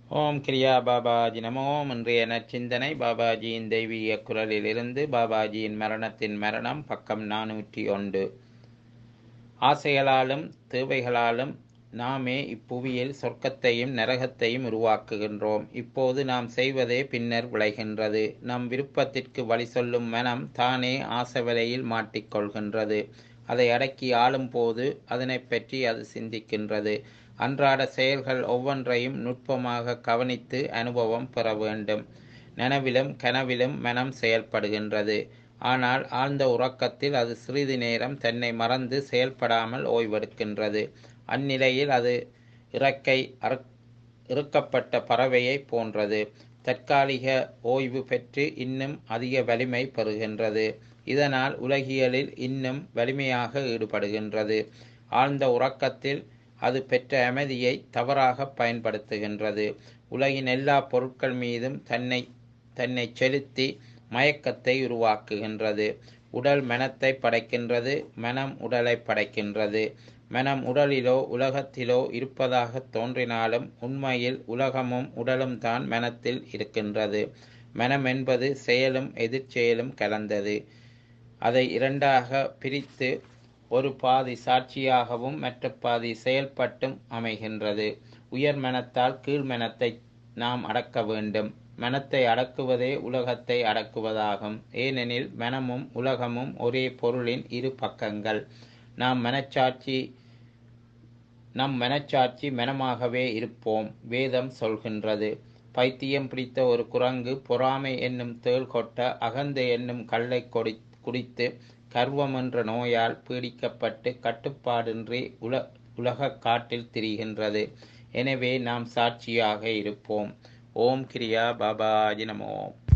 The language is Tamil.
ஓம் கிரியா பாபாஜி நமோ இன்றைய நற்சிந்தனை பாபாஜியின் தெய்வீக குரலிலிருந்து பாபாஜியின் மரணத்தின் மரணம் பக்கம் நானூற்றி ஒன்று ஆசைகளாலும் தேவைகளாலும் நாமே இப்புவியில் சொர்க்கத்தையும் நரகத்தையும் உருவாக்குகின்றோம் இப்போது நாம் செய்வதே பின்னர் விளைகின்றது நம் விருப்பத்திற்கு வழி சொல்லும் மனம் தானே ஆசவலையில் மாட்டிக்கொள்கின்றது அதை அடக்கி ஆளும் போது அதனை பற்றி அது சிந்திக்கின்றது அன்றாட செயல்கள் ஒவ்வொன்றையும் நுட்பமாக கவனித்து அனுபவம் பெற வேண்டும் நனவிலும் கனவிலும் மனம் செயல்படுகின்றது ஆனால் ஆழ்ந்த உறக்கத்தில் அது சிறிது நேரம் தன்னை மறந்து செயல்படாமல் ஓய்வெடுக்கின்றது அந்நிலையில் அது இறக்கை இறுக்கப்பட்ட பறவையை போன்றது தற்காலிக ஓய்வு பெற்று இன்னும் அதிக வலிமை பெறுகின்றது இதனால் உலகியலில் இன்னும் வலிமையாக ஈடுபடுகின்றது ஆழ்ந்த உறக்கத்தில் அது பெற்ற அமைதியை தவறாக பயன்படுத்துகின்றது உலகின் எல்லா பொருட்கள் மீதும் தன்னை தன்னை செலுத்தி மயக்கத்தை உருவாக்குகின்றது உடல் மனத்தை படைக்கின்றது மனம் உடலை படைக்கின்றது மனம் உடலிலோ உலகத்திலோ இருப்பதாக தோன்றினாலும் உண்மையில் உலகமும் உடலும் தான் மனத்தில் இருக்கின்றது மனம் என்பது செயலும் எதிர்ச்செயலும் கலந்தது அதை இரண்டாக பிரித்து ஒரு பாதி சாட்சியாகவும் மற்ற பாதி செயல்பட்டும் அமைகின்றது உயர் மனத்தால் கீழ் மனத்தை நாம் அடக்க வேண்டும் மனத்தை அடக்குவதே உலகத்தை அடக்குவதாகும் ஏனெனில் மனமும் உலகமும் ஒரே பொருளின் இரு பக்கங்கள் நாம் மனச்சாட்சி நம் மனச்சாட்சி மனமாகவே இருப்போம் வேதம் சொல்கின்றது பைத்தியம் பிடித்த ஒரு குரங்கு பொறாமை என்னும் தேள் கொட்ட அகந்த என்னும் கல்லை கொடி குடித்து கர்வம் என்ற நோயால் பீடிக்கப்பட்டு கட்டுப்பாடின்றி உல உலக காட்டில் திரிகின்றது எனவே நாம் சாட்சியாக இருப்போம் ஓம் கிரியா பாபாஜி நமோ